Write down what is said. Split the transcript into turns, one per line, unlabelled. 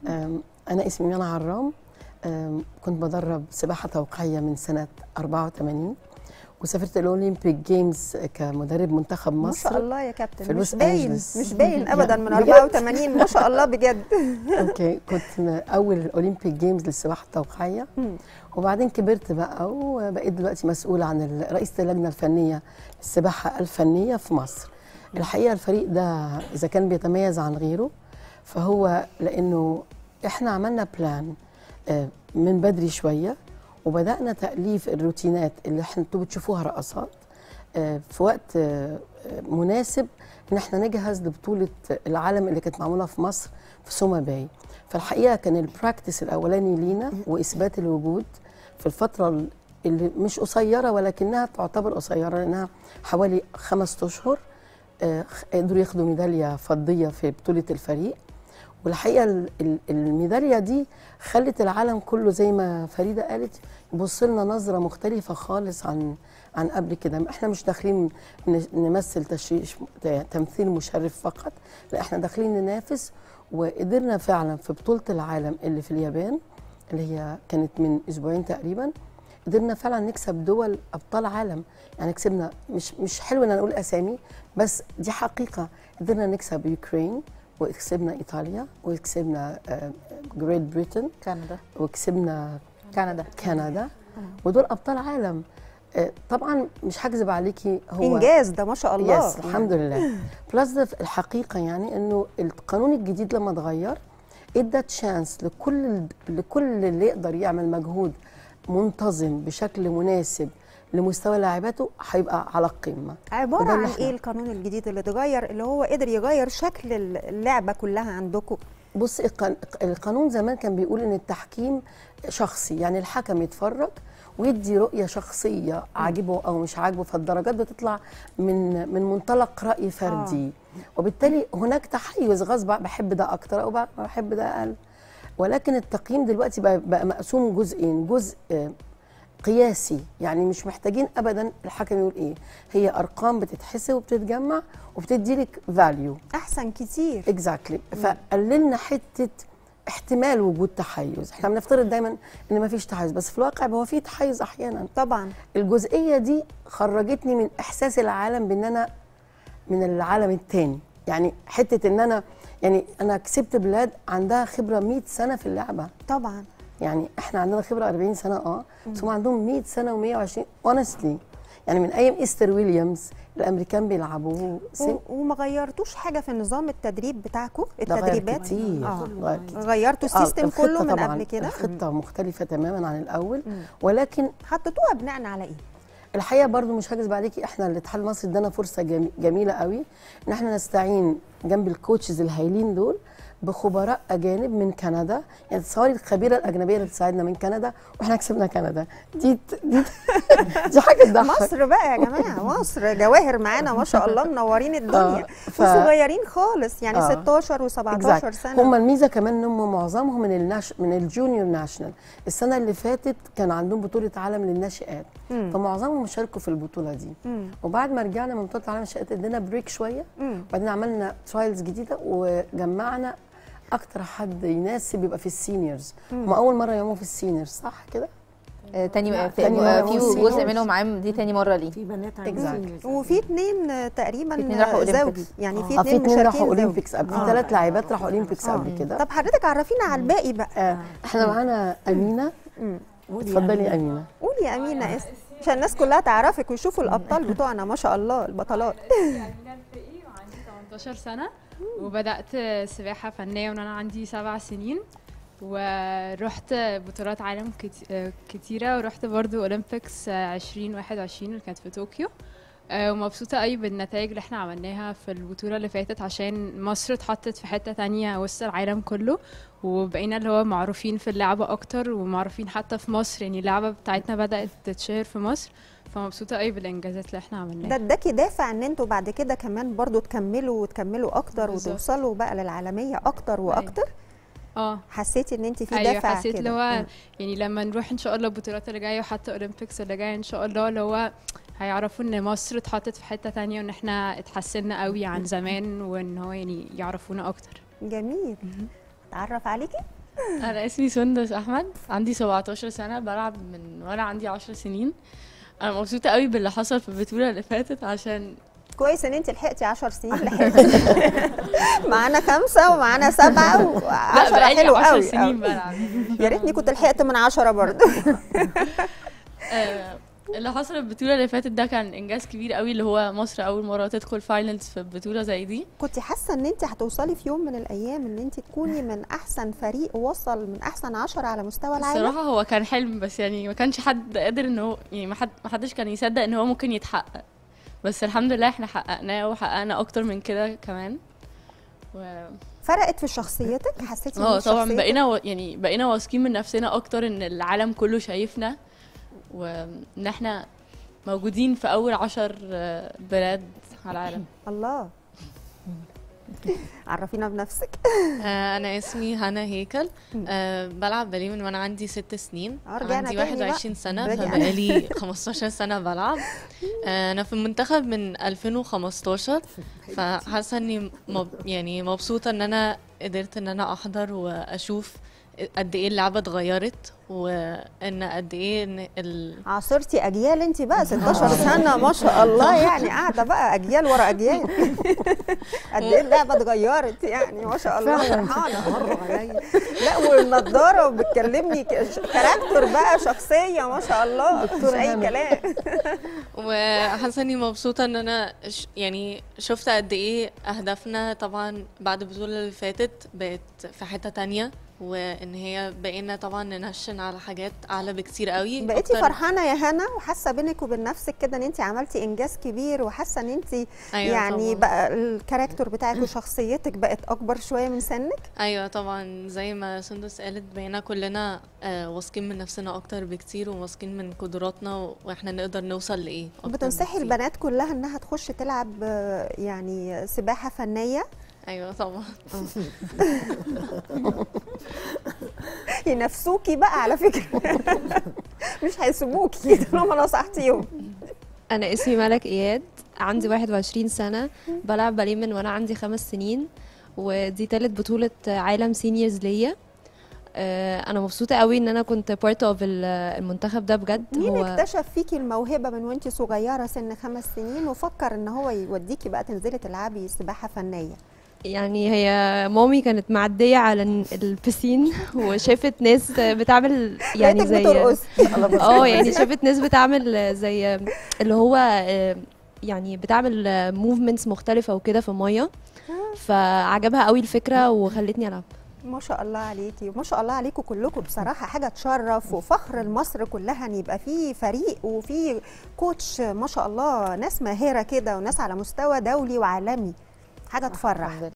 أم، أنا اسمي منى عرام أم، كنت بدرب سباحة توقيعية من سنة 84 وسافرت الأولمبيك جيمز كمدرب منتخب
ما
مصر
شاء الله يا كابتن
في
مش
لوس
باين
أنجلوس.
مش باين ابدا من
بجد؟
84 ما شاء الله بجد
اوكي كنت من اول الاولمبيك جيمز للسباحه التوقيعيه
مم.
وبعدين كبرت بقى وبقيت دلوقتي مسؤوله عن ال- رئيسه اللجنه الفنيه للسباحه الفنيه في مصر الحقيقه الفريق ده اذا كان بيتميز عن غيره فهو لانه احنا عملنا بلان آه، من بدري شويه وبدانا تاليف الروتينات اللي احنا انتوا بتشوفوها رقصات آه، في وقت آه، آه، مناسب ان احنا نجهز لبطوله العالم اللي كانت معموله في مصر في سوما باي فالحقيقه كان البراكتس الاولاني لينا واثبات الوجود في الفتره اللي مش قصيره ولكنها تعتبر قصيره لانها حوالي خمسة اشهر آه، خ- قدروا ياخدوا ميداليه فضيه في بطوله الفريق والحقيقه ال- ال- الميداليه دي خلت العالم كله زي ما فريده قالت يبص لنا نظره مختلفه خالص عن عن قبل كده احنا مش داخلين ن- نمثل تشريش ت- تمثيل مشرف فقط لا احنا داخلين ننافس وقدرنا فعلا في بطوله العالم اللي في اليابان اللي هي كانت من اسبوعين تقريبا قدرنا فعلا نكسب دول ابطال عالم يعني كسبنا مش مش حلو ان نقول اسامي بس دي حقيقه قدرنا نكسب يوكرين وكسبنا ايطاليا وكسبنا جريت بريتن
كندا
وكسبنا
كندا
كندا ودول ابطال عالم آه، طبعا مش هكذب عليكي هو
انجاز ده ما شاء الله
يس الحمد لله بلس ده في الحقيقه يعني انه القانون الجديد لما اتغير ادى تشانس لكل لكل اللي يقدر يعمل مجهود منتظم بشكل مناسب لمستوى لاعباته هيبقى على القمه
عباره
وده
عن
اللي إحنا-
ايه القانون الجديد اللي اتغير اللي هو قدر يغير شكل اللعبه كلها عندكم
بص القان- القانون زمان كان بيقول ان التحكيم شخصي يعني الحكم يتفرج ويدي رؤيه شخصيه عاجبه او مش عاجبه فالدرجات بتطلع من من منطلق راي فردي وبالتالي هناك تحيز غصب عن- بحب ده اكتر او بحب ده اقل ولكن التقييم دلوقتي بقى, بقى مقسوم جزئين جزء آه، قياسي يعني مش محتاجين ابدا الحكم يقول ايه هي ارقام بتتحسب وبتتجمع وبتدي لك فاليو
احسن كتير
اكزاكتلي فقللنا حته احتمال وجود تحيز احنا بنفترض دايما ان ما فيش تحيز بس في الواقع هو في تحيز احيانا
طبعا
الجزئيه دي خرجتني من احساس العالم بان انا من العالم التاني يعني حته ان انا يعني انا كسبت بلاد عندها خبره 100 سنه في اللعبه
طبعا
يعني احنا عندنا خبره 40 سنه اه بس هم عندهم 100 سنه و120 اونستلي يعني من ايام ايستر ويليامز الامريكان بيلعبوا سن
و- وما غيرتوش حاجه في نظام التدريب بتاعكم
ده غير
التدريبات
كتير
آه.
غير كتير
غيرتوا
آه،
السيستم
الخطة
كله من
طبعاً
قبل كده
الخطه مختلفه تماما عن الاول
مم.
ولكن
حطيتوها بناء على ايه
الحقيقه برضو مش هكذب عليكي احنا الاتحاد المصري ادانا فرصه جمي- جميله قوي ان احنا نستعين جنب الكوتشز الهايلين دول بخبراء اجانب من كندا يعني تصوري الخبيره الاجنبيه اللي بتساعدنا من كندا واحنا كسبنا كندا دي دي دي حاجه تضحك
مصر بقى يا جماعه مصر جواهر معانا ما شاء الله منورين الدنيا
آه، ف-
وصغيرين خالص يعني
آه.
16 و17
Exact.
سنه
هم الميزه كمان ان هم معظمهم من الناش من الجونيور ناشونال السنه اللي فاتت كان عندهم بطوله عالم للناشئات
مم.
فمعظمهم شاركوا في البطوله دي
مم.
وبعد ما رجعنا من بطوله العالم للناشئات ادينا بريك شويه
مم.
وبعدين عملنا ترايلز جديده وجمعنا اكتر حد يناسب يبقى في السينيورز هم اول مره يعملوا في السينيورز صح كده
آه، تاني
لا،
في
تاني مرة
آه،
هو
في
السينيورز.
جزء منهم عام دي تاني مره ليه
في بنات
Exactly.
عايزين
وفي اتنين آه، تقريبا
في اتنين راحوا
آه، زوجي
أولمبيكس.
يعني في
اه في
اتنين
اتنين راحوا
مشاركين زوجي.
اولمبيكس قبل في
آه.
ثلاث لاعبات راحوا اولمبيكس
آه.
قبل كده
طب حضرتك عرفينا على الباقي بقى
آه احنا معانا امينه
مم.
اتفضلي يا امينه
قولي يا امينه اسم عشان الناس كلها تعرفك ويشوفوا الابطال بتوعنا ما شاء الله البطلات
أمينة الفقي وعندي 18 سنة وبدأت سباحة فنية وأنا عندي سبع سنين ورحت بطولات عالم كت- كتيرة ورحت برضو أولمبيكس 2021 اللي كانت في طوكيو آه، ومبسوطة أوي بالنتائج اللي احنا عملناها في البطولة اللي فاتت عشان مصر اتحطت في حتة تانية وسط العالم كله وبقينا اللي هو معروفين في اللعبة أكتر ومعروفين حتى في مصر يعني اللعبة بتاعتنا بدأت تتشهر في مصر فمبسوطة أوي بالإنجازات اللي احنا عملناها
ده اداكي دافع ان انتوا بعد كده كمان برضو تكملوا وتكملوا اكتر
بالظبط.
وتوصلوا بقى للعالميه اكتر واكتر
اه
حسيتي ان انت في
ايوه
دافع
حسيت اللي
كده
هو
مم.
يعني لما نروح ان شاء الله البطولات اللي جايه وحتى اولمبيكس اللي جايه ان شاء الله اللي هو هيعرفوا ان مصر اتحطت في حته تانية وان احنا اتحسنا قوي عن زمان وان هو يعني يعرفونا اكتر
جميل اتعرف عليكي
انا اسمي سندس احمد عندي 17 سنه بلعب من وانا عندي 10 سنين انا مبسوطه قوي باللي حصل في البطوله اللي فاتت عشان
كويس ان انت لحقتي 10 سنين لحقتي معانا خمسه ومعانا سبعه
لا
و10
بقالي
حلو
10
قوي
سنين
قوي.
بلعب
يا ريتني كنت لحقت من 10 برضه
آه، اللي حصل في البطوله اللي فاتت ده كان انجاز كبير قوي اللي هو مصر اول مره تدخل فاينلز في بطوله زي دي
كنت حاسه ان انت هتوصلي في يوم من الايام ان انت تكوني من احسن فريق وصل من احسن 10 على مستوى العالم
الصراحه هو كان حلم بس يعني ما كانش حد قادر ان هو يعني ما حد ما حدش كان يصدق ان هو ممكن يتحقق بس الحمد لله احنا حققناه وحققنا اكتر من كده كمان و...
فرقت في شخصيتك حسيتي
اه
ان
طبعا
شخصيتك-
بقينا و... يعني بقينا واثقين من نفسنا اكتر ان العالم كله شايفنا وان احنا موجودين في اول عشر آه، بلاد على العالم
الله عرفينا بنفسك
آه، أنا اسمي هنا هيكل أه بلعب باليه من وأنا عندي ست سنين
آه، رجعنا
عندي
تاني بقى.
21 سنة
رجعنا.
فبقالي 15 سنة بلعب آه، أنا في المنتخب من 2015 فحاسة إني مب يعني مبسوطة إن أنا قدرت إن أنا أحضر وأشوف قد إيه اللعبة اتغيرت وإن قد إيه إن ال...
عاصرتي اجيال انت بقى 16 سنه ما شاء الله يعني قاعده بقى اجيال ورا اجيال قد ايه اللعبه اتغيرت يعني ما شاء الله فرحانه مر عليا لا والنضاره وبتكلمني ك- ش- كاركتر بقى شخصيه ما شاء الله مش اي
هنا.
كلام
وحاسه اني مبسوطه ان انا ش... يعني شفت قد ايه اهدافنا طبعا بعد البطوله اللي فاتت بقت في حته تانية وان هي بقينا طبعا ننشن على حاجات اعلى بكتير قوي
بقيتي
أكتر-
فرحانه يا هنا وحاسه بينك وبين نفسك كده ان انت عملتي انجاز كبير وحاسه ان انت
أيوة
يعني
طبعاً.
بقى الكاركتر بتاعك وشخصيتك بقت اكبر شويه من سنك
ايوه طبعا زي ما سندس قالت بقينا كلنا آه، واثقين من نفسنا اكتر بكتير وواثقين من قدراتنا و- واحنا نقدر نوصل لايه أكتر
بتنصحي
بكتير.
البنات كلها انها تخش تلعب آه، يعني سباحه فنيه
ايوه طبعا
ينافسوكي بقى على فكره مش هيسيبوكي طالما نصحتيهم
أنا اسمي ملك إياد عندي 21 سنة بلعب باليه من وأنا عندي خمس سنين ودي تالت بطولة عالم سينيورز ليا آه، أنا مبسوطة قوي إن أنا كنت بارت أوف المنتخب ده بجد
مين اكتشف فيكي الموهبه من وانت صغيره سن خمس سنين وفكر ان هو يوديكي بقى تنزلي تلعبي سباحه فنيه
يعني هي مامي كانت معدية على ال- البسين وشافت ناس بتعمل يعني
لقيتك
زي
بترقصي
اه يعني شافت ناس بتعمل زي اللي هو آه، يعني بتعمل موفمنتس مختلفة وكده في المية فعجبها قوي الفكرة وخلتني ألعب
ما شاء الله عليكي وما شاء الله عليكم كلكم بصراحه حاجه تشرف وفخر لمصر كلها ان يبقى في فريق وفي كوتش ما شاء الله ناس ماهره كده وناس على مستوى دولي وعالمي حاجه تفرح
الحمد لله.